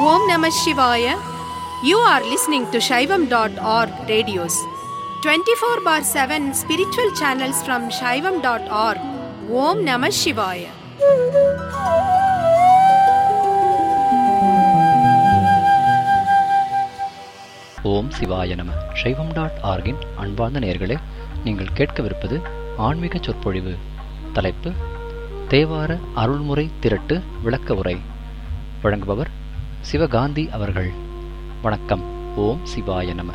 Om Namah Shivaya. You are listening to Shaivam.org radios. 24 bar 7 spiritual channels from Shaivam.org. Om Namah Shivaya. ஓம் சிவாய நம சைவம் dot ஆர்கின் அன்பார்ந்த நேயர்களே நீங்கள் கேட்கவிருப்பது ஆன்மீக சொற்பொழிவு தலைப்பு தேவார அருள்முறை திரட்டு விளக்க உரை வழங்குபவர் சிவகாந்தி அவர்கள் வணக்கம் ஓம் சிவாய நம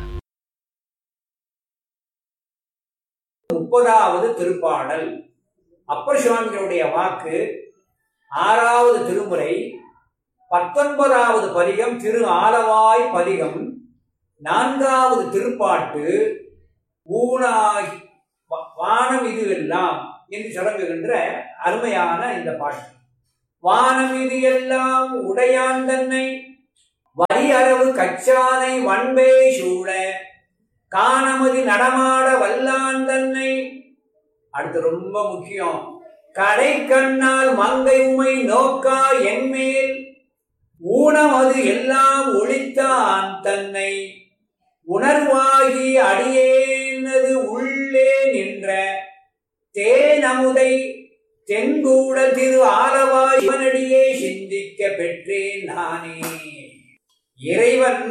முப்பதாவது திருப்பாடல் அப்பர் சுவாமிகளுடைய வாக்கு ஆறாவது திருமுறை பத்தொன்பதாவது பதிகம் திரு ஆலவாய் பதிகம் நான்காவது திருப்பாட்டு ஊனாகி வா- வானம் இது எல்லாம் என்று தொடங்குகின்ற அருமையான இந்த பாட்டு வானம் இது எல்லாம் உடையான் தன்னை வரியளவு கச்சானை வன்பே சூழ காணமதி நடமாட வல்லான் தன்னை அடுத்து ரொம்ப முக்கியம் கடை கண்ணால் மங்கை உமை நோக்கா என்மேல் ஊனமது எல்லாம் ஒளித்தான் தன்னை உணர்வாகி அடியேனது உள்ளே நின்ற தேனமுதை தென்கூட திரு ஆலவா இவனடியே சிந்திக்க பெற்றேன் நானே இறைவன்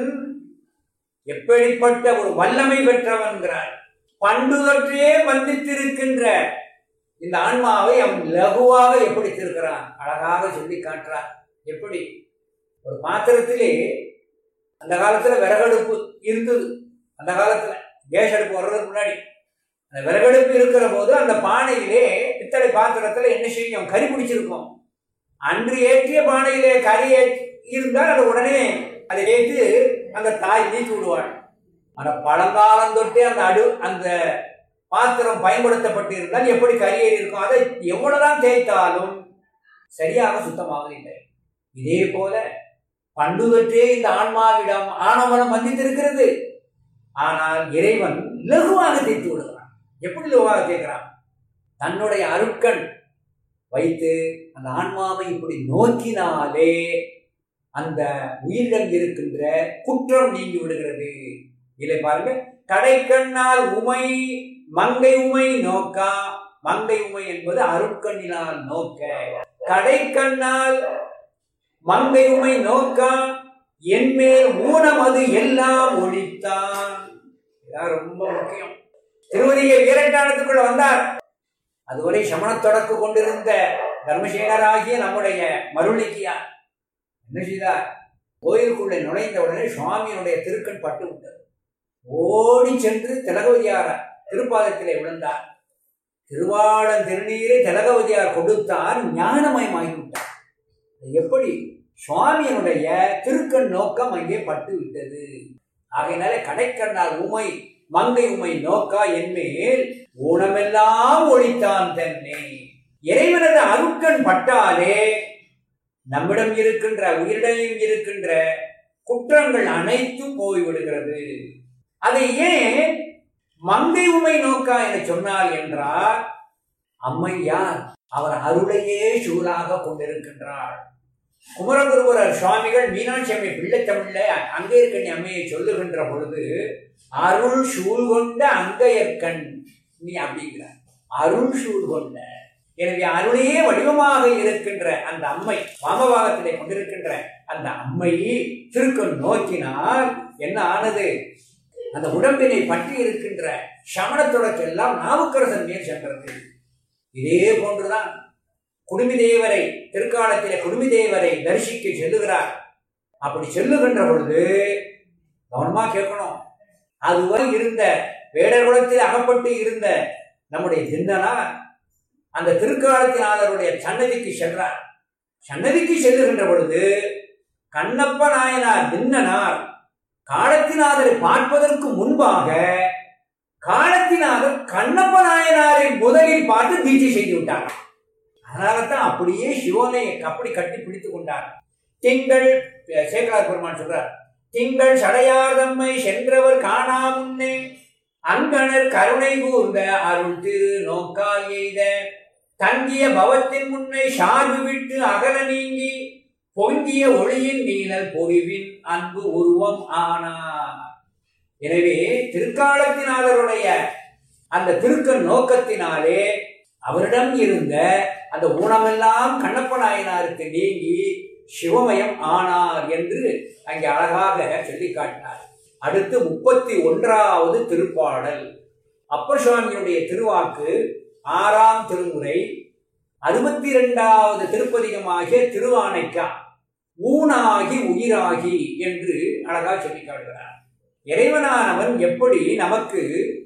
எப்படிப்பட்ட ஒரு வல்லமை பெற்றவன்கிறார் பண்டுதற்றே வந்தித்திருக்கின்ற இந்த ஆன்மாவை அவன் லகுவாக எப்படி திருக்கிறான் அழகாக சொல்லி காட்டுறான் எப்படி ஒரு பாத்திரத்திலே அந்த காலத்துல விறகடுப்பு இருந்தது அந்த காலத்துல கேஸ் அடுப்பு வர்றதுக்கு முன்னாடி அந்த விறகடுப்பு இருக்கிற போது அந்த பானையிலே பித்தளை பாத்திரத்துல என்ன செய்யும் கறி பிடிச்சிருக்கும் அன்று ஏற்றிய பானையிலே கறி ஏற்றி இருந்தால் அது உடனே அதை ஏற்று அந்த தாய் நீக்கி விடுவாள் ஆனா பழங்காலம் தொட்டே அந்த அடு அந்த பாத்திரம் பயன்படுத்தப்பட்டு இருந்தால் எப்படி கரியேறி இருக்கும் அதை எவ்வளவுதான் தேய்த்தாலும் சரியாக சுத்தமாக இல்லை இதே போல பண்டுதற்றே இந்த ஆன்மாவிடம் ஆணவனம் வந்தித்திருக்கிறது ஆனால் இறைவன் லகுவாக தேய்த்து விடுகிறான் எப்படி லகுவாக தேய்க்கிறான் தன்னுடைய அருட்கண் வைத்து அந்த ஆன்மாவை இப்படி நோக்கினாலே அந்த உயிரிடம் இருக்கின்ற குற்றம் நீங்கி விடுகிறது இல்லை பாருங்க கடைக்கண்ணால் உமை மங்கை உமை நோக்கா மங்கை உமை என்பது அருட்கண்ணினால் நோக்க கடைக்கண்ணால் மங்கை உமை நோக்கா என்மேல் ஊனம் அது எல்லாம் ஒழித்தான் இதான் ரொம்ப முக்கியம் திருவதிகை வீரட்டானத்துக்குள்ள வந்தார் அதுவரை சமண தொடக்கு கொண்டிருந்த தர்மசேகராகிய நம்முடைய மருளிக்கியார் என்ன செய்தார் கோயிலுக்குள்ளே நுழைந்த உடனே சுவாமியினுடைய திருக்கண் பட்டு விட்டது ஓடி சென்று திலகவதியார் திருப்பாதத்திலே விழுந்தார் திருவாளன் திருநீரை திலகவதியார் கொடுத்தார் ஞானமயமாகிவிட்டார் அது எப்படி சுவாமியினுடைய திருக்கண் நோக்கம் அங்கே பட்டு விட்டது ஆகையினாலே கடைக்கண்ணால் உமை மங்கை உமை நோக்கா என்மேல் ஊனமெல்லாம் ஒழித்தான் தன்னை இறைவனது அருட்கண் பட்டாலே நம்மிடம் இருக்கின்ற உயிரிடம் இருக்கின்ற குற்றங்கள் அனைத்தும் போய்விடுகிறது அதை ஏன் மங்கை உமை நோக்கா என சொன்னார் என்றால் அம்மை யார் அவர் அருளையே சூழாக கொண்டிருக்கின்றார் குமரகுருபுரர் சுவாமிகள் மீனாட்சி அம்மை பிள்ளைத்தமிழ்ல அங்கே இருக்கணி அம்மையை சொல்லுகின்ற பொழுது அருள் சூழ் கொண்ட அங்கையற்கண் நீ அப்படிங்கிறார் அருள் சூழ் கொண்ட எனவே அருளையே வடிவமாக இருக்கின்ற அந்த அம்மை வாமபாகத்திலே கொண்டிருக்கின்ற அந்த அம்மை திருக்கண் நோக்கினால் என்ன ஆனது அந்த உடம்பினை பற்றி இருக்கின்ற சமண தொடக்கெல்லாம் நாவுக்கரசன் மேல் சென்றது இதே போன்றுதான் குடுமி தேவரை திருக்காலத்திலே குடுமி தேவரை தரிசிக்க செல்லுகிறார் அப்படி செல்லுகின்ற பொழுது கவனமா கேட்கணும் அதுவரை இருந்த வேடர் குலத்தில் அகப்பட்டு இருந்த நம்முடைய திந்தனார் அந்த திருக்காலத்தினாளருடைய சன்னதிக்கு சென்றார் சன்னதிக்கு செல்லுகின்ற பொழுது கண்ணப்ப நாயனார் தின்னனார் காலத்தினாதரை பார்ப்பதற்கு முன்பாக காலத்தினாதர் கண்ணப்ப நாயனாரை முதலில் பார்த்து தீட்சை செய்து விட்டார் அதனால தான் அப்படியே சிவனை அப்படி கட்டி பிடித்துக் கொண்டார் திங்கள் சேகரார் பெருமான் சொல்றார் திங்கள் சடையார் தம்மை சென்றவர் காணா முன்னே அங்கணர் கருணை கூர்ந்த அருள் திரு நோக்கால் எய்த தங்கிய பவத்தின் முன்னை சார்பு விட்டு அகல நீங்கி பொங்கிய ஒளியின் நீழல் பொறிவின் அன்பு உருவம் ஆனார் எனவே திருக்காலத்தினாளருடைய அந்த திருக்க நோக்கத்தினாலே அவரிடம் இருந்த அந்த ஊனமெல்லாம் கண்ணப்ப நாயனாருக்கு நீங்கி சிவமயம் ஆனார் என்று அங்கே அழகாக சொல்லி காட்டினார் அடுத்து முப்பத்தி ஒன்றாவது திருப்பாடல் அப்பர் சுவாமியுடைய திருவாக்கு ஆறாம் திருமுறை அறுபத்தி இரண்டாவது திருப்பதிகமாகிய திருவானைக்கா ஊனாகி உயிராகி என்று அழகா சொல்லி காட்டுகிறார் இறைவனானவன் எப்படி நமக்கு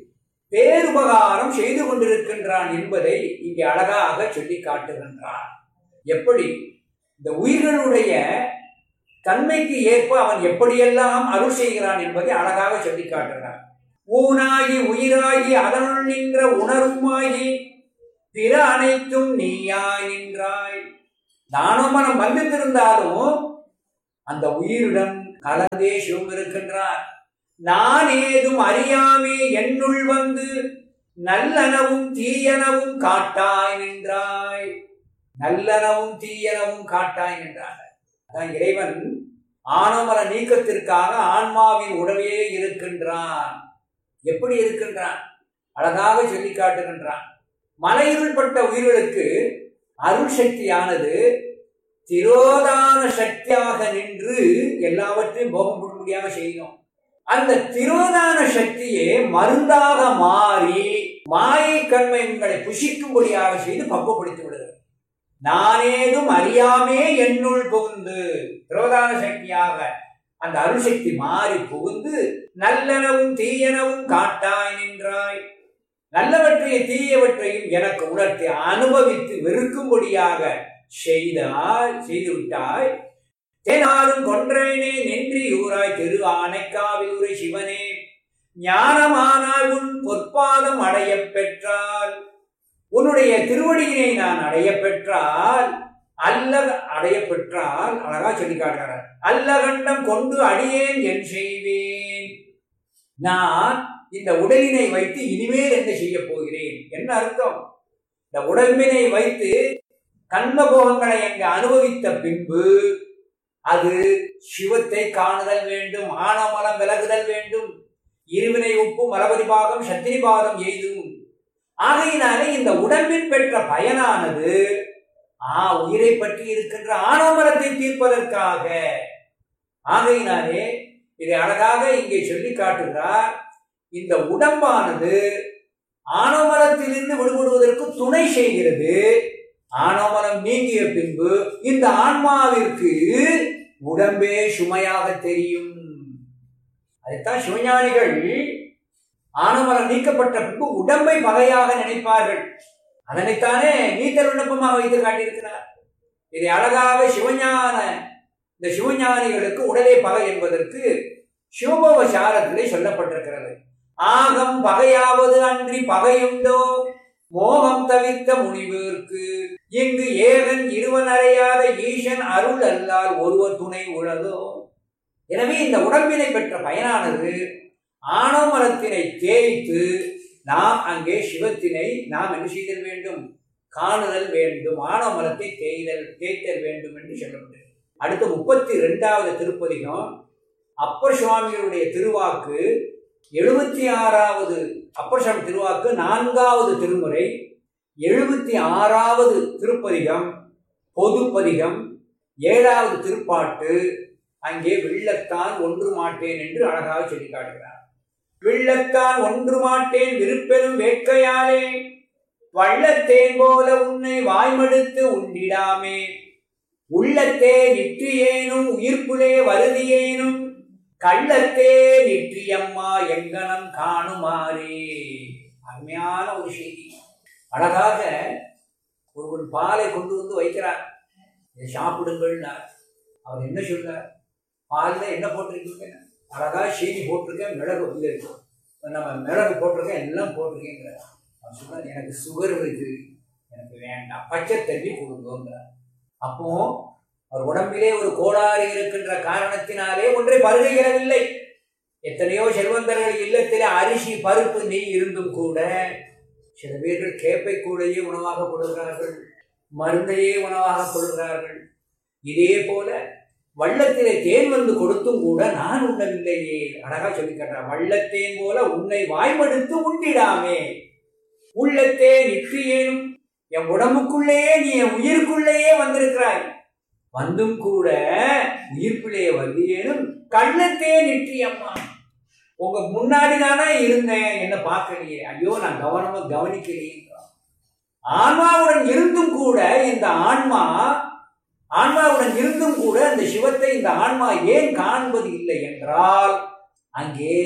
பேருபகாரம் செய்து கொண்டிருக்கின்றான் என்பதை இங்கே அழகாக சொல்லி காட்டுகின்றான் எப்படி இந்த உயிர்களுடைய தன்மைக்கு ஏற்ப அவன் எப்படியெல்லாம் அருள் செய்கிறான் என்பதை அழகாக சொல்லி காட்டுகிறான் ஊனாகி உயிராகி அதனுள் நின்ற உணர்வுமாகி பிற அனைத்தும் நீயாய் நின்றாய் தானமனம் வந்திருந்தாலும் அந்த உயிருடன் கலந்தே சிவம் இருக்கின்றார் நான் ஏதும் அறியாமே என்னுள் வந்து நல்லனவும் தீயனவும் காட்டாய் நின்றாய் நல்லனவும் தீயனவும் காட்டாய் நின்றார் அதான் இறைவன் ஆணவமல நீக்கத்திற்காக ஆன்மாவின் உடவே இருக்கின்றான் எப்படி இருக்கின்றான் அழகாக சொல்லி காட்டுகின்றான் மலையிருள்பட்ட உயிர்களுக்கு அருள் சக்தியானது திரோதான சக்தியாக நின்று எல்லாவற்றையும் போகம் முடியாம செய்யணும் அந்த திரோதான சக்தியே மருந்தாக மாறி மாயை கண்மைகளை புஷிக்கும்படியாக செய்து பக்குவப்படுத்தி விடுகிறது நானேதும் அறியாமே என்னுள் புகுந்து திரோதான சக்தியாக அந்த அருள் சக்தி மாறி புகுந்து நல்லனவும் தீயனவும் காட்டாய் நின்றாய் நல்லவற்றையும் தீயவற்றையும் எனக்கு உணர்த்தி அனுபவித்து வெறுக்கும்படியாக செய்தாய் செய்துவிட்டாய் தேனாரும் கொன்றேனே நின்றி ஊராய் திரு ஆனைக்காவில் உரை சிவனே ஞானமானால் உன் பொற்பாதம் அடைய பெற்றால் உன்னுடைய திருவடியினை நான் அடைய பெற்றால் அல்ல அடைய பெற்றால் அழகா சொல்லி காட்டுகிறார் அல்லகண்டம் கொண்டு அடியேன் என் செய்வேன் நான் இந்த உடலினை வைத்து இனிமேல் என்ன செய்ய போகிறேன் என்ன அர்த்தம் இந்த உடம்பினை வைத்து கண்ம போகங்களை அங்கு அனுபவித்த பின்பு அது சிவத்தை காணுதல் வேண்டும் ஆனமலம் விலகுதல் வேண்டும் இருவினை உப்பு மலபரிபாகம் சத்திரிபாதம் எய்தும் ஆகையினாலே இந்த உடம்பில் பெற்ற பயனானது ஆ உயிரை பற்றி இருக்கின்ற ஆணவமரத்தை தீர்ப்பதற்காக ஆகையினாலே இதை அழகாக இங்கே சொல்லி காட்டுகிறார் இந்த உடம்பானது ஆணவமரத்திலிருந்து விடுபடுவதற்கு துணை செய்கிறது ஆணவமரம் நீங்கிய பின்பு இந்த ஆன்மாவிற்கு உடம்பே சுமையாக தெரியும் அதைத்தான் சிவஞானிகள் ஆணவமரம் நீக்கப்பட்ட பின்பு உடம்பை பகையாக நினைப்பார்கள் அதனைத்தானே நீத்தல் விண்ணப்பமாக வைத்து காட்டியிருக்கிறார் இதை அழகாக சிவஞான இந்த சிவஞானிகளுக்கு உடலே பகை என்பதற்கு சிவபோக சாரத்திலே சொல்லப்பட்டிருக்கிறது ஆகம் பகையாவது அன்றி பகையுண்டோ மோகம் தவிர்த்த முனிவிற்கு இங்கு ஏகன் இருவன் அறையாத ஈசன் அருள் அல்லால் ஒருவர் துணை உளதோ எனவே இந்த உடம்பினை பெற்ற பயனானது ஆணவமரத்தினை தேய்த்து நாம் அங்கே சிவத்தினை நாம் என்ன செய்தல் வேண்டும் காணுதல் வேண்டும் ஆணவமரத்தை தேய்தல் தேய்த்தல் வேண்டும் என்று சொல்லப்பட்டது அடுத்து முப்பத்தி ரெண்டாவது திருப்பதிகம் அப்பர் சுவாமிகளுடைய திருவாக்கு எழுபத்தி ஆறாவது அப்பர் சுவாமி திருவாக்கு நான்காவது திருமுறை எழுபத்தி ஆறாவது திருப்பதிகம் பொதுப்பதிகம் ஏழாவது திருப்பாட்டு அங்கே வெள்ளத்தான் ஒன்று மாட்டேன் என்று அழகாக சொல்லி காட்டுகிறார் வெள்ளத்தான் ஒன்று மாட்டேன் விருப்பெரும் வேட்கையாலே வள்ளத்தேன் போல உன்னை வாய்மடுத்து உண்டிடாமே உள்ளத்தே நிற்றியேனும் உயிர்ப்புலே வருதியேனும் கள்ளத்தே நிற்றியம்மா எங்கனம் காணுமாறே அருமையான ஒரு செய்தி அழகாக ஒருவன் பாலை கொண்டு வந்து வைக்கிறார் இதை சாப்பிடுங்கள்னார் அவர் என்ன சொல்றார் பாலில் என்ன போட்டிருக்கீங்க அழகா சீனி போட்டிருக்கேன் மிளகு வந்து இருக்கு நம்ம மிளகு போட்டிருக்கேன் எல்லாம் போட்டிருக்கேங்கிறார் அவர் சொன்னார் எனக்கு சுகர் இருக்கு எனக்கு வேண்டாம் பச்சை தண்ணி கொடுங்கங்கிறார் அப்போ அவர் உடம்பிலே ஒரு கோளாறு இருக்கின்ற காரணத்தினாலே ஒன்றை பருகுகிறவில்லை எத்தனையோ செல்வந்தர்கள் இல்லத்திலே அரிசி பருப்பு நெய் இருந்தும் கூட சில பேர்கள் கேப்பை கூடையே உணவாக கொடுக்கிறார்கள் மருந்தையே உணவாக கொள்கிறார்கள் இதே போல வள்ளத்திலே தேன் வந்து கொடுத்தும் கூட நான் உண்ணவில்லையே அழகா சொல்லி காட்டுறான் வள்ளத்தேன் போல உன்னை வாய்மடுத்து உண்டிடாமே உள்ளத்தே நிற்றியேனும் என் உடம்புக்குள்ளேயே நீ என் உயிருக்குள்ளேயே வந்திருக்கிறாய் வந்தும் கூட உயிர்ப்பிலே வருதியேனும் கள்ளத்தே நிற்றி அம்மா உங்க முன்னாடி தானே இருந்தேன் என்ன பார்க்கலையே ஐயோ நான் கவனமா கவனிக்கலையே ஆன்மாவுடன் இருந்தும் கூட இந்த ஆன்மா ஆன்மாவுடன் இருந்தும் கூட அந்த சிவத்தை இந்த ஆன்மா ஏன் காண்பது இல்லை என்றால் அங்கே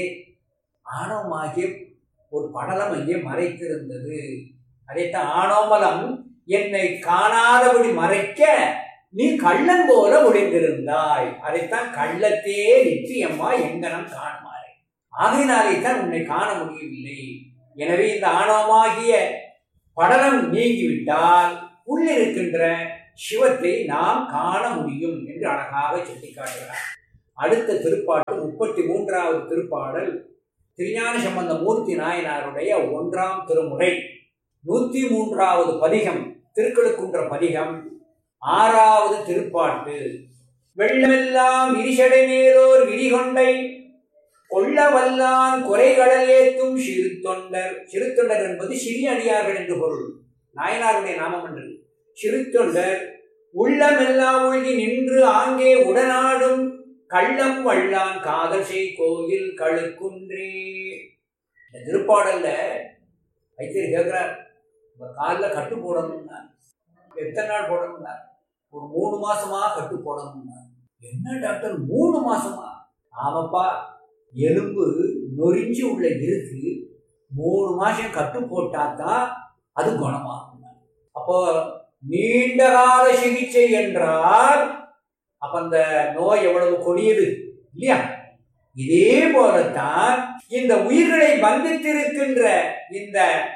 ஆணவமாகிய ஒரு படலம் அங்கே மறைத்திருந்தது அதைத்தான் ஆணவமலம் என்னை காணாதபடி மறைக்க நீ கள்ளன் போல ஒளிந்திருந்தாய் அதைத்தான் கள்ளத்தே நிச்சயமா எங்கனம் காணுமாறு ஆகையினாலே தான் உன்னை காண முடியவில்லை எனவே இந்த ஆணவமாகிய படலம் நீங்கிவிட்டால் உள்ளிருக்கின்ற சிவத்தை நாம் காண முடியும் என்று அழகாக சுட்டிக்காட்டுகிறார் அடுத்த திருப்பாட்டு முப்பத்தி மூன்றாவது திருப்பாடல் திருஞான சம்பந்த மூர்த்தி நாயனாருடைய ஒன்றாம் திருமுறை நூத்தி மூன்றாவது பதிகம் திருக்கழுக்குன்ற பதிகம் ஆறாவது திருப்பாட்டு வெள்ளமெல்லாம் விரிசடை மேலோர் விரிகொண்டை கொள்ள வல்லான் குறைகடல் ஏத்தும் சிறு தொண்டர் சிறு தொண்டர் என்பது சிறிய அடியார்கள் என்று பொருள் நாயனாருடைய நாமம் என்று சிறு தொண்டர் உள்ளமெல்லாம் ஒழுகி நின்று ஆங்கே உடனாடும் கள்ளம் வல்லான் காதசை கோயில் கழுக்குன்றே இந்த திருப்பாடல்ல வைத்தியர் கேட்கிறார் உங்க காலில் கட்டு போடணும்னா எத்தனை நாள் போடணும்னா ஒரு மூணு மாசமா கட்டு போடணும்னா என்ன டாக்டர் மூணு மாசமா ஆமாப்பா எலும்பு நொறிஞ்சு உள்ள இருக்கு மூணு மாசம் கட்டு போட்டா தான் அது குணமாகும் அப்போ நீண்ட கால சிகிச்சை என்றால் அப்ப அந்த நோய் எவ்வளவு கொடியது இல்லையா இதே போலத்தான் இந்த உயிர்களை பந்தித்திருக்கின்ற இந்த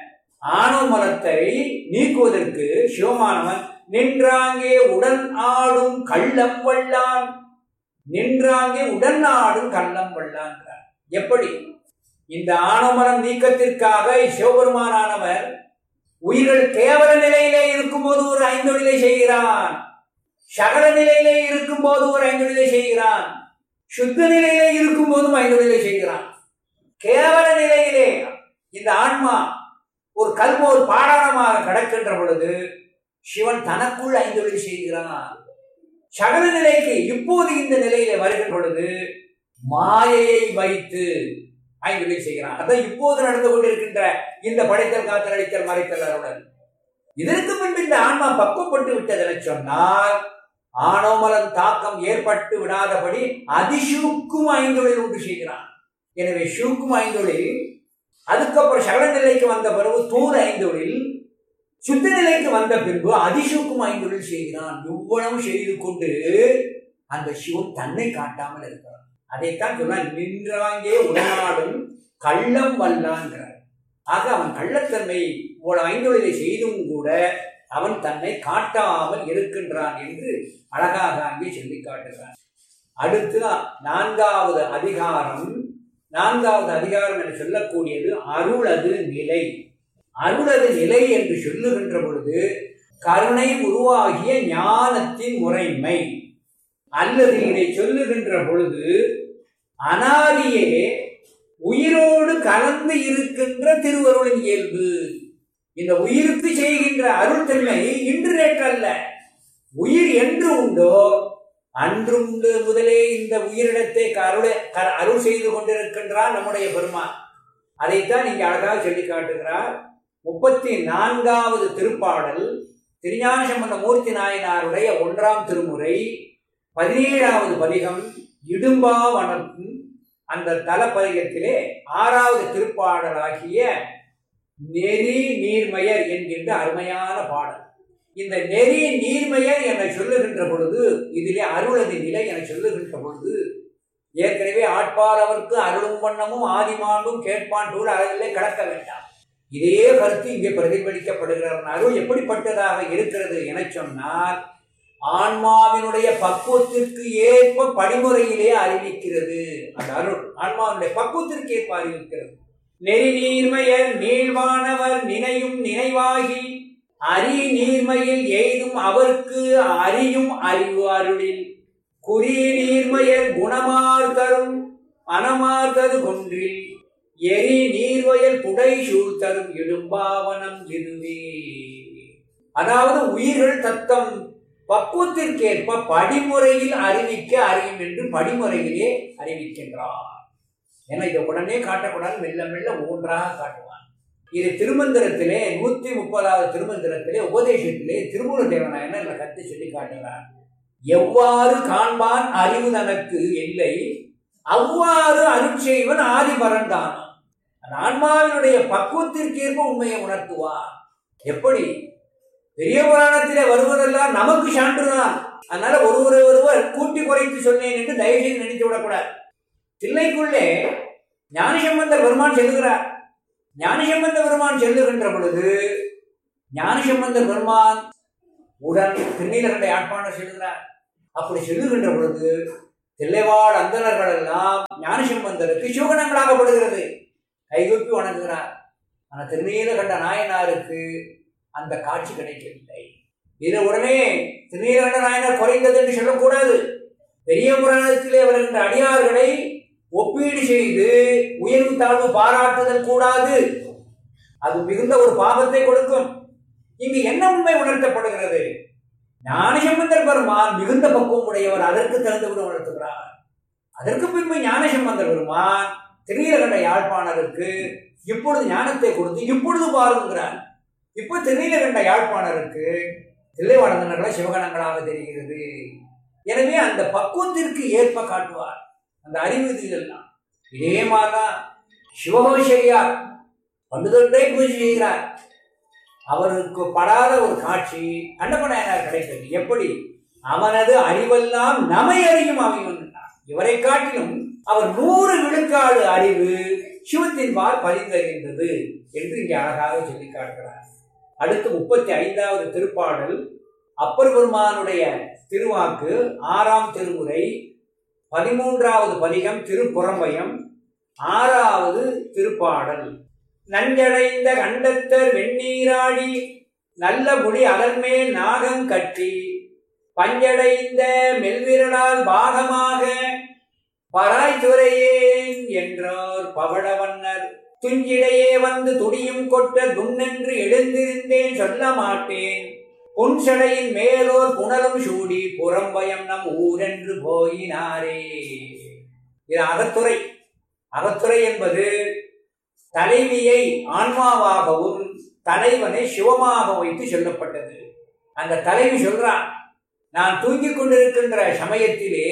ஆணவ மலத்தை நீக்குவதற்கு சிவமானவன் நின்றாங்கே உடன் ஆடும் கள்ளம் வல்லான் நின்றாங்கே உடன் ஆடும் கள்ளம் வல்லான்றார் எப்படி இந்த ஆணவமரம் நீக்கத்திற்காக சிவபெருமானானவர் உயிர்கள் கேவல நிலையிலே இருக்கும்போது ஒரு ஐந்தொழிலை செய்கிறான் சகல நிலையிலே இருக்கும்போது ஒரு ஐந்தொழிலை செய்கிறான் சுத்த நிலையிலே இருக்கும் போதும் ஐந்தொழிலை செய்கிறான் கேவல நிலையிலே இந்த ஆன்மா ஒரு கல்வ ஒரு பாடாளமாக கிடக்கின்ற பொழுது சிவன் தனக்குள் ஐந்தொழில் செய்கிறான் சகல நிலைக்கு இப்போது இந்த நிலையில வருகின்ற பொழுது மாயையை வைத்து ஐந்தொழில் செய்கிறான் அதான் இப்போது நடந்து கொண்டிருக்கின்ற இந்த படைத்தல் காத்தல் அடித்தல் மறைத்தல் அருடன் இதற்கு முன்பு இந்த ஆன்மா பக்குவப்பட்டு விட்டதென சொன்னால் ஆணோமலன் தாக்கம் ஏற்பட்டு விடாதபடி அதிசூக்கும் ஐந்தொழில் உண்டு செய்கிறான் எனவே சூக்கும் ஐந்தொழில் அதுக்கப்புறம் சகல நிலைக்கு வந்த பிறகு தூர் ஐந்தொழில் சுத்த நிலைக்கு வந்த பின்பு அதிசூக்கும் ஐந்தொழில் செய்கிறான் இவ்வளவு செய்து கொண்டு அந்த சிவன் தன்னை காட்டாமல் இருக்கிறான் அதைத்தான் சொன்னான் நின்றாங்கே உடனாடும் கள்ளம் வல்லான்கிறார் ஆக அவன் கள்ளத்தன்மை இவ்வளவு ஐந்தொழிலை செய்தும் கூட அவன் தன்னை காட்டாமல் இருக்கின்றான் என்று அழகாக அங்கே சொல்லி காட்டுகிறான் அடுத்து நான்காவது அதிகாரம் நான்காவது அதிகாரம் என்று சொல்லக்கூடியது அருளது நிலை அருளது நிலை என்று சொல்லுகின்ற பொழுது கருணை உருவாகிய ஞானத்தின் முறைமை அல்லது இதை சொல்லுகின்ற பொழுது அனாதியே உயிரோடு கலந்து இருக்கின்ற திருவருளின் இயல்பு இந்த உயிருக்கு செய்கின்ற அருள் தன்மை இன்று நேற்றல்ல உயிர் என்று உண்டோ அன்று உண்டு முதலே இந்த உயிரிடத்தை அருளை அருள் செய்து கொண்டிருக்கின்றார் நம்முடைய பெருமான் அதைத்தான் இங்கே அழகாக சொல்லி காட்டுகிறார் முப்பத்தி நான்காவது திருப்பாடல் திருஞான சம்பந்த மூர்த்தி நாயனாருடைய ஒன்றாம் திருமுறை பதினேழாவது பதிகம் இடும்பா வனக்கும் அந்த தலப்பதிகத்திலே ஆறாவது திருப்பாடலாகிய நெறி நீர்மயர் என்கின்ற அருமையான பாடல் இந்த நெறி நீர்மயர் என சொல்லுகின்ற பொழுது இதிலே அருளது நிலை என சொல்லுகின்ற பொழுது ஏற்கனவே ஆட்பாளவர்க்கு அருளும் வண்ணமும் ஆதிமாண்டும் கேட்பான் டூர் அளவிலே கடக்க வேண்டாம் இதே கருத்து இங்கே பிரதிபலிக்கப்படுகிறார் அருள் எப்படிப்பட்டதாக இருக்கிறது என சொன்னால் ஆன்மாவினுடைய பக்குவத்திற்கு ஏற்ப படிமுறையிலே அறிவிக்கிறது அந்த அருள் ஆன்மாவினுடைய பக்குவத்திற்கு ஏற்ப அறிவிக்கிறது நெறி நீர்மையர் நீழ்வானவர் நினையும் நினைவாகி அரி நீர்மையில் எய்தும் அவர்க்கு அறியும் அறிவு அருளில் குறி நீர்மையர் குணமார் தரும் மனமார்தது கொன்றில் எரி நீர்வயல் புடை சூழ் தரும் இடும்பாவனம் இதுவே அதாவது உயிர்கள் தத்தம் பக்குவத்திற்கேற்ப படிமுறையில் அறிவிக்க அறியும் என்று படிமுறையிலே அறிவிக்கின்றார் ஏன்னா இதை உடனே காட்டக்கூடாது மெல்ல மெல்ல ஒன்றாக காட்டுவான் இது திருமந்திரத்திலே நூத்தி முப்பதாவது திருமந்திரத்திலே உபதேசத்திலே திருமூல தேவனாயன இந்த கருத்தை சொல்லி காட்டுகிறார் எவ்வாறு காண்பான் அறிவு தனக்கு இல்லை அவ்வாறு அருட்செய்வன் ஆதி பரந்தான் அந்த ஆன்மாவினுடைய பக்குவத்திற்கேற்ப உண்மையை உணர்த்துவார் எப்படி பெரிய புராணத்திலே வருவதெல்லாம் நமக்கு சான்றுதான் அதனால ஒருவரை ஒருவர் கூட்டி குறைத்து சொன்னேன் என்று தயவு செய்து நினைத்து விடக்கூடாது தில்லைக்குள்ளே ஞானசம்பந்தர் பெருமான் செல்லுகிறார் ஞானசம்பந்த பெருமான் செல்லுகின்ற பொழுது ஞானசம்பந்தர் பெருமான் உடன் திருநீலகண்டை ஆட்பாணர் செல்லுகிறார் அப்படி செல்லுகின்ற பொழுது தில்லைவாழ் அந்தணர்கள் எல்லாம் ஞானசம்பந்தருக்கு சிவகணங்களாகப்படுகிறது கைகூப்பி வணங்குகிறார் ஆனால் திருநீலகண்ட நாயனாருக்கு அந்த காட்சி கிடைக்கவில்லை இது உடனே திருநீலகண்ட நாயனார் குறைந்தது என்று சொல்லக்கூடாது பெரிய புராணத்திலே வருகின்ற அடியார்களை ஒப்பீடு செய்து உயர்வு தாழ்வு பாராட்டுதல் கூடாது அது மிகுந்த ஒரு பாவத்தை கொடுக்கும் இங்கு என்ன உண்மை உணர்த்தப்படுகிறது ஞானசம்பந்தர் பெருமான் மிகுந்த பக்குவம் உடையவர் அதற்கு தகுந்தவிட உணர்த்துகிறார் அதற்கு பின்பு ஞானசம்பந்தர் பெருமான் திருநீலகண்ட யாழ்ப்பாணருக்கு இப்பொழுது ஞானத்தை கொடுத்து இப்பொழுது பாருங்கிறார் இப்போ திருநீலகண்ட யாழ்ப்பாணருக்கு தில்லைவாழ்ந்தனர்களை சிவகணங்களாக தெரிகிறது எனவே அந்த பக்குவத்திற்கு ஏற்ப காட்டுவார் அந்த அறிவு இதெல்லாம் இதே மாதிரிதான் சிவகோஷரியார் பண்டுதொண்டே பூஜை செய்கிறார் அவருக்கு படாத ஒரு காட்சி கண்டபநாயனார் கிடைத்தது எப்படி அவனது அறிவெல்லாம் நமை அறியும் அமைவன் இவரை காட்டிலும் அவர் நூறு விழுக்காடு அறிவு சிவத்தின் பால் பதிந்தறிகின்றது என்று இங்கே அழகாக சொல்லி காட்டுகிறார் அடுத்து முப்பத்தி ஐந்தாவது திருப்பாடல் அப்பர் பெருமானுடைய திருவாக்கு ஆறாம் திருமுறை பதிமூன்றாவது பதிகம் திருப்புறம்பயம் ஆறாவது திருப்பாடல் நஞ்சடைந்த கண்டத்தர் வெந்நீராடி நல்ல முடி அலர்மேல் நாகம் கட்டி பஞ்சடைந்த மெல்விரலால் பாகமாக பராய்துரையேன் என்றார் பவளவண்ணர் துஞ்சிடையே வந்து துடியும் கொட்ட துண்ணென்று எழுந்திருந்தேன் சொல்ல மாட்டேன் புன்சடையின் மேலோர் புனலும் சூடி புறம்பயம் நம் ஊரென்று போயினாரே இது அகத்துறை அகத்துறை என்பது தலைவியை ஆன்மாவாகவும் தலைவனை சிவமாக வைத்து சொல்லப்பட்டது அந்த தலைவி சொல்றான் நான் தூங்கிக் கொண்டிருக்கின்ற சமயத்திலே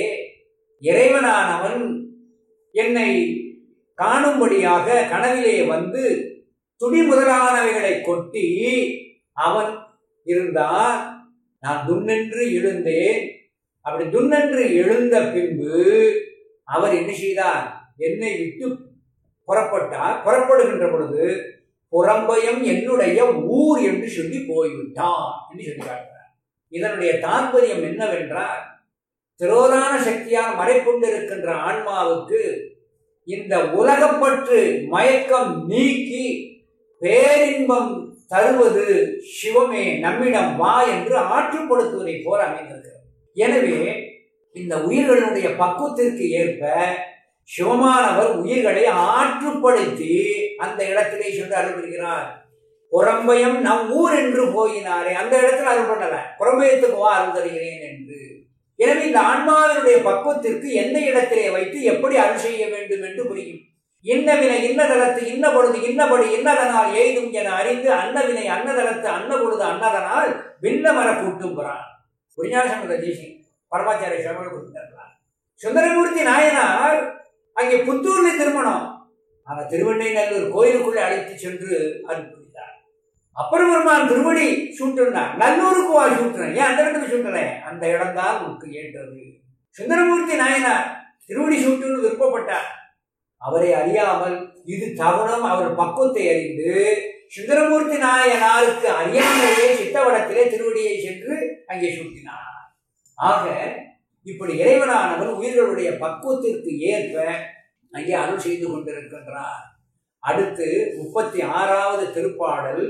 இறைவனானவன் என்னை காணும்படியாக கனவிலே வந்து துடி முதலானவைகளை கொட்டி அவன் இருந்தான் நான் துண்ணென்று எழுந்தேன் அப்படி துண்ணென்று எழுந்த பின்பு அவர் என்ன செய்தார் என்னை விட்டு புறப்பட்டார் புறப்படுகின்ற பொழுது புறம்பயம் என்னுடைய ஊர் என்று சொல்லி போய்விட்டான் என்று சொல்லி காட்டுறார் இதனுடைய தாற்பயம் என்னவென்றால் திரோதான சியால் மறைக்கொண்டிருக்கின்ற ஆன்மாவுக்கு இந்த உலகப்பற்று மயக்கம் நீக்கி பேரின்பம் தருவது சிவமே நம்மிடம் வா என்று ஆற்றுப்படுத்துவதை போல அமைந்திருக்கிறது எனவே இந்த உயிர்களுடைய பக்குவத்திற்கு ஏற்ப சிவமானவர் உயிர்களை ஆற்றுப்படுத்தி அந்த இடத்திலே சென்று அருள்கிறார் புறம்பயம் நம் ஊர் என்று போயினாரே அந்த இடத்துல அருள் பண்ணல புறம்பயத்துக்கு வா அருள் தருகிறேன் என்று எனவே இந்த ஆன்மாவினுடைய பக்குவத்திற்கு எந்த இடத்திலே வைத்து எப்படி அருள் செய்ய வேண்டும் என்று புரியும் இன்னவினை இன்னதளத்து இன்ன பொழுது இன்னபடி இன்னதனால் எய்தும் என அறிந்து அன்னவினை அன்னதளத்து அன்ன பொழுது அன்னதனால் விண்ண மர கூட்டும் பெறான் புரிஞாசமுத தேசி பரமாச்சாரிய சிவர்கள் கொடுத்தார்களார் சுந்தரமூர்த்தி நாயனார் அங்கே புத்தூர்ல திருமணம் ஆனா திருவண்ணைநல்லூர் கோயிலுக்குள்ளே அழைத்து சென்று அனுப்பிவிட்டார் அப்புறம் பெருமான் திருவடி சூட்டுனார் நல்லூருக்கு வா சூட்டுறேன் ஏன் அந்த இடத்துல சூட்டல அந்த இடம் தான் உனக்கு ஏற்றது சுந்தரமூர்த்தி நாயனார் திருவடி சூட்டுன்னு விருப்பப்பட்டார் அவரை அறியாமல் இது தவணம் அவர் பக்குவத்தை அறிந்து சுந்தரமூர்த்தி நாயனாருக்கு அறியாமலேயே சித்தவடத்திலே திருவடியை சென்று அங்கே சூட்டினார் ஆக இப்படி இறைவனானவன் உயிர்களுடைய பக்குவத்திற்கு ஏற்ப அங்கே அருள் செய்து கொண்டிருக்கின்றார் அடுத்து முப்பத்தி ஆறாவது திருப்பாடல்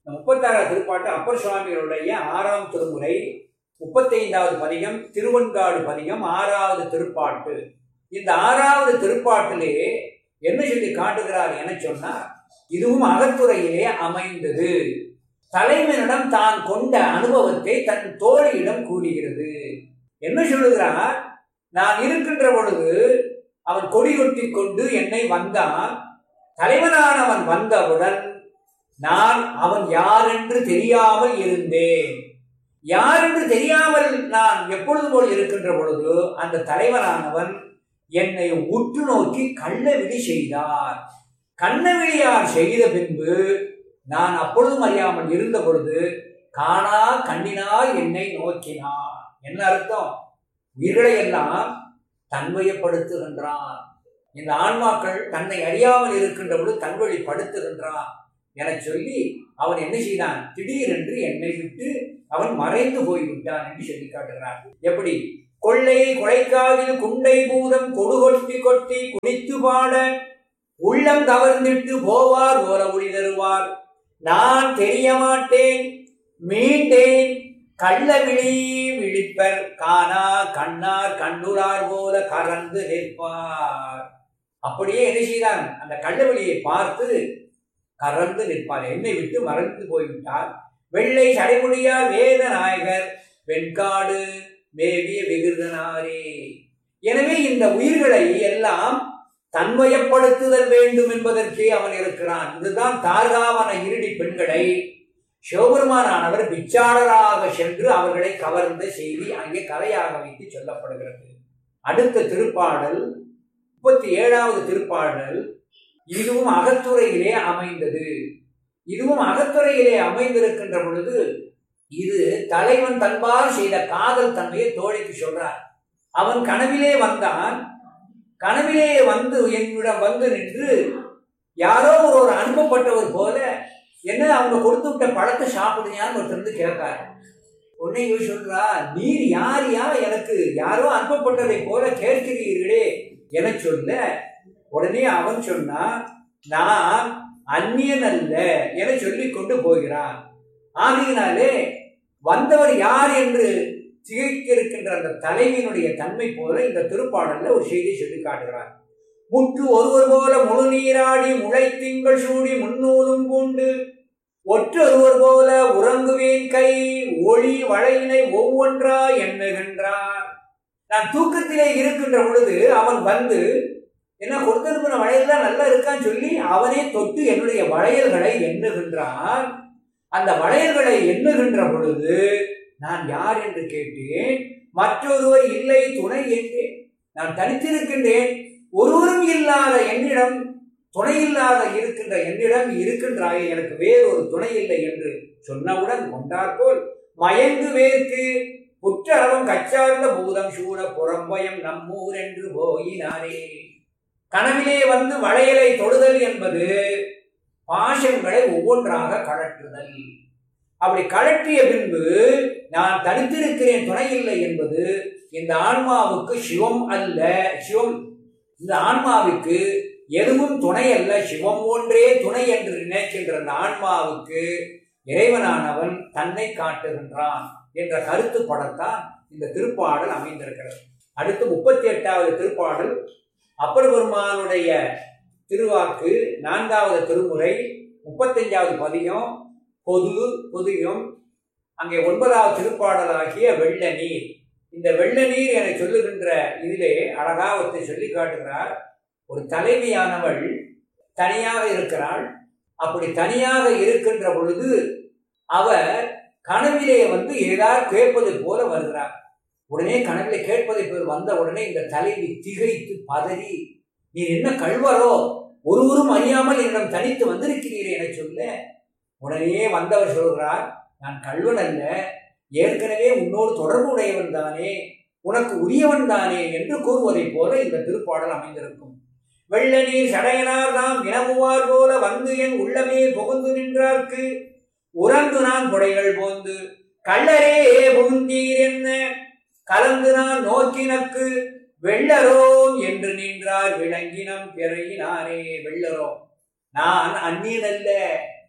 இந்த முப்பத்தாறாவது திருப்பாட்டு அப்பர் சுவாமிகளுடைய ஆறாம் திருமுறை முப்பத்தைந்தாவது பதிகம் திருவன்காடு பதிகம் ஆறாவது திருப்பாட்டு இந்த ஆறாவது திருப்பாட்டிலே என்ன சொல்லி காட்டுகிறார் என சொன்னார் இதுவும் அகத்துறையிலே அமைந்தது தலைவனிடம் தான் கொண்ட அனுபவத்தை தன் தோழியிடம் கூறுகிறது என்ன சொல்லுகிறார் நான் இருக்கின்ற பொழுது அவன் கொடி கொட்டி கொண்டு என்னை வந்தான் தலைவனானவன் வந்தவுடன் நான் அவன் யார் என்று தெரியாமல் இருந்தேன் யார் என்று தெரியாமல் நான் எப்பொழுது போல் இருக்கின்ற பொழுது அந்த தலைவனானவன் என்னை உற்று நோக்கி கண்ணவிழி செய்தார் கண்ணவிழியார் செய்த பின்பு நான் அப்பொழுதும் அறியாமல் இருந்த பொழுது காணா கண்ணினால் என்னை நோக்கினார் என்ன அர்த்தம் உயிர்களை எல்லாம் தன்வயப்படுத்துகின்றான் இந்த ஆன்மாக்கள் தன்னை அறியாமல் இருக்கின்ற பொழுது தன்வழிப்படுத்துகின்றான் என சொல்லி அவன் என்ன செய்தான் திடீரென்று என்னை விட்டு அவன் மறைந்து போய்விட்டான் என்று சொல்லி காட்டுகிறான் எப்படி கொள்ளை கொலைக்காதில் குண்டை பூதம் கொடு கொட்டி கொட்டி குடித்து பாட உள்ளம் கவர்ந்திட்டு போவார் போல ஒளி தருவார் நான் தெரிய மாட்டேன் மீண்டேன் கள்ள விழி விழிப்பர் காணா கண்ணார் கண்டுரார் போல கறந்து நிற்பார் அப்படியே என்ன செய்தான் அந்த கள்ளவெளியை பார்த்து கறந்து நிற்பார் என்னை விட்டு மறந்து போய்விட்டார் வெள்ளை சடைமுடியார் வேத நாயகர் வெண்காடு மேவிய விகிருதனாரே எனவே இந்த உயிர்களை எல்லாம் தன்மயப்படுத்துதல் வேண்டும் என்பதற்கே அவன் இருக்கிறான் இதுதான் தார்காவன இருடி பெண்களை சிவபெருமானானவர் பிச்சாளராக சென்று அவர்களை கவர்ந்த செய்தி அங்கே கதையாக வைத்து சொல்லப்படுகிறது அடுத்த திருப்பாடல் முப்பத்தி ஏழாவது திருப்பாடல் இதுவும் அகத்துறையிலே அமைந்தது இதுவும் அகத்துறையிலே அமைந்திருக்கின்ற பொழுது இது தலைவன் தன்பால் செய்த காதல் தன்மையை தோழிக்கு சொல்றார் அவன் கனவிலே வந்தான் கனவிலே வந்து என்னிடம் வந்து நின்று யாரோ ஒரு ஒரு அனுப்பப்பட்டவர் போல என்ன அவங்க கொடுத்து விட்ட பழத்தை சாப்பிடுறியான்னு ஒருத்தர் வந்து கேட்காரு உடனே இவர் சொல்றா நீர் யார் யா எனக்கு யாரோ அனுப்பப்பட்டதை போல கேட்கிறீர்களே என சொல்ல உடனே அவன் சொன்னா நான் அந்நியன் அல்ல என சொல்லிக் கொண்டு போகிறான் ஆகையினாலே வந்தவர் யார் என்று திகைக்க இருக்கின்ற அந்த தலைவியினுடைய தன்மை போல இந்த திருப்பாடல்ல ஒரு செய்தி சொல்லி காட்டுகிறார் முற்று ஒருவர் போல முழு நீராடி முளை திங்கள் சூடி முன்னூலும் பூண்டு ஒற்றொருவர் போல உறங்குவேன் கை ஒளி வளையினை ஒவ்வொன்றா எண்ணுகின்றார் நான் தூக்கத்திலே இருக்கின்ற பொழுது அவன் வந்து என்ன கொடுத்திருப்பின வளையல்லாம் நல்லா இருக்கான்னு சொல்லி அவனே தொட்டு என்னுடைய வளையல்களை எண்ணுகின்றான் அந்த வளையல்களை எண்ணுகின்ற பொழுது நான் யார் என்று கேட்டேன் மற்றொருவர் இல்லை துணை என்றேன் நான் தனித்திருக்கின்றேன் ஒருவரும் இல்லாத என்னிடம் துணை இல்லாத இருக்கின்ற என்னிடம் இருக்கின்றாயே எனக்கு வேறொரு துணை இல்லை என்று சொன்னவுடன் கொண்டாற்போல் மயங்கு வேர்க்கு குற்றளவும் கச்சார்ந்த பூதம் சூட புறம்பயம் நம்மூர் என்று போயினாரே கனவிலே வந்து வளையலை தொடுதல் என்பது பாசங்களை ஒவ்வொன்றாக கழற்றுதல் அப்படி கழற்றிய பின்பு நான் தனித்திருக்கிறேன் துணை இல்லை என்பது இந்த ஆன்மாவுக்கு சிவம் அல்ல சிவம் இந்த ஆன்மாவுக்கு எதுவும் துணை அல்ல சிவம் ஒன்றே துணை என்று நினைக்கின்ற அந்த ஆன்மாவுக்கு இறைவனானவன் தன்னை காட்டுகின்றான் என்ற கருத்து படத்தான் இந்த திருப்பாடல் அமைந்திருக்கிறது அடுத்து முப்பத்தி எட்டாவது திருப்பாடல் அப்பர் பெருமானுடைய திருவாக்கு நான்காவது திருமுறை முப்பத்தஞ்சாவது பதிகம் பொது பொதியும் அங்கே ஒன்பதாவது திருப்பாடலாகிய வெள்ள நீர் இந்த வெள்ள நீர் என சொல்லுகின்ற இதிலே அழகாவத்தை சொல்லி காட்டுகிறார் ஒரு தலைவியானவள் தனியாக இருக்கிறாள் அப்படி தனியாக இருக்கின்ற பொழுது அவர் கனவிலே வந்து ஏதாவது கேட்பது போல வருகிறார் உடனே கனவிலே கேட்பதை போல் வந்த உடனே இந்த தலைவி திகைத்து பதறி நீர் என்ன கழ்வரோ ஒருவரும் அறியாமல் என்னிடம் தனித்து வந்திருக்கிறீரே என சொல்ல உடனே வந்தவர் சொல்கிறார் நான் கல்வன் அல்ல ஏற்கனவே உன்னோடு தொடர்பு உடையவன் தானே உனக்கு உரியவன் தானே என்று கூறுவதைப் போல இந்த திருப்பாடல் அமைந்திருக்கும் வெள்ள நீர் சடையனார் தாம் இனமுவார் போல வந்து என் உள்ளமே புகுந்து நின்றார்க்கு உறந்து நான் புடைகள் போந்து கள்ளரே புகுந்தீர் என்ன கலந்து நான் நோக்கினக்கு வெள்ளரோம் என்று நின்றார் விளங்கினம் பிறையினாரே வெள்ளரோம் நான் அந்நியன் அல்ல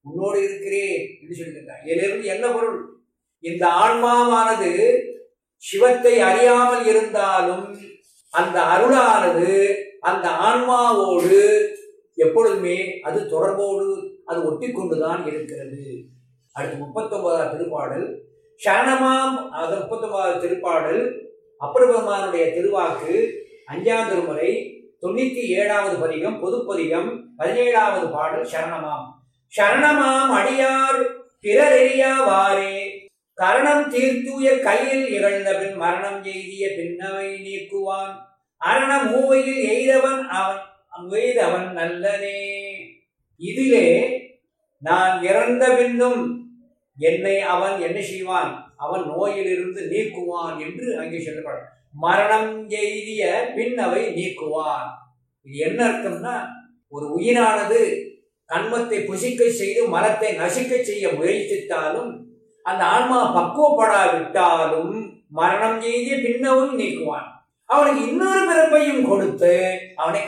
உன்னோடு இருக்கிறேன் என்று சொல்கின்றார் இதிலிருந்து என்ன பொருள் இந்த ஆன்மாவானது சிவத்தை அறியாமல் இருந்தாலும் அந்த அருளானது அந்த ஆன்மாவோடு எப்பொழுதுமே அது தொடர்போடு அது ஒட்டி கொண்டுதான் இருக்கிறது அடுத்து முப்பத்தொன்பதாம் திருப்பாடல் சரணமாம் அது முப்பத்தொன்பதாவது திருப்பாடல் அப்பருபெருமானுடைய திருவாக்கு அஞ்சாம் திருமுறை தொண்ணூத்தி ஏழாவது பதிகம் பொதுப்பதிகம் பதினேழாவது பாடல் சரணமாம் சரணமாம் அடியார் பிறரெறியாவாரே கரணம் தீர்த்தூய கையில் இகழ்ந்த பின் மரணம் எய்திய பின்னவை நீக்குவான் அரண மூவையில் எய்தவன் அவன் எய்தவன் நல்லனே இதிலே நான் இறந்த பின்னும் என்னை அவன் என்ன செய்வான் அவன் நோயிலிருந்து நீக்குவான் என்று அங்கே சொல்லப்படும் மரணம் எய்திய பின்னவை நீக்குவான் இது என்ன அர்த்தம்னா ஒரு உயிரானது கண்மத்தை புசிக்க செய்து மரத்தை நசிக்க செய்ய முயற்சித்தாலும் அந்த ஆன்மா பக்குவப்படாவிட்டாலும் மரணம் செய்திய பின்னவும் நீக்குவான் அவனுக்கு இன்னொரு பிறப்பையும் கொடுத்து அவனை